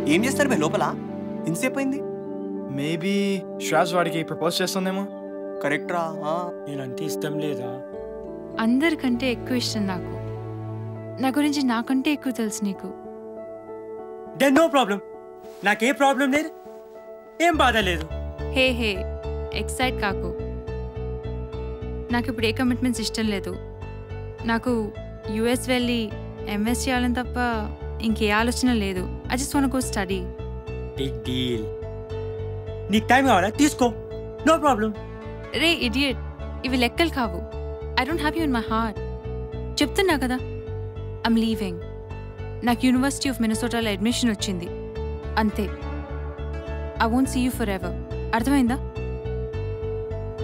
ఏం చేస్తారు బే లోపల ఇంతసేపు అయింది మేబీ శ్రావ్స్ వాడికి ప్రపోజ్ చేస్తుందేమో కరెక్ట్ రా ఆ. నేనంటే ఇష్టం లేదా అందరికంటే ఎక్కువ ఇష్టం నాకు నా గురించి నాకంటే ఎక్కువ తెలుసు నీకు దెన్ నో ప్రాబ్లం నాకే ప్రాబ్లం లేదు ఏం బాధ లేదు హే హే ఎక్సైట్ కాకు నాకు ఇప్పుడు ఏ కమిట్మెంట్స్ ఇష్టం లేదు నాకు యుఎస్ వెళ్ళి ఎంఎస్ చేయాలని తప్ప ఇంకే ఆలోచన లేదు I just one go study big deal నీకు టైం కావాలా తీసుకో నో ప్రాబ్లం రే ఇడియట్ ఇవి లెక్కలు కావు I don't have you in my heart చెప్తున్నా కదా ఐమ్ లీవింగ్ నాకు యూనివర్సిటీ ఆఫ్ మినసోటాలో అడ్మిషన్ వచ్చింది అంతే I won't see you forever అర్థమైందా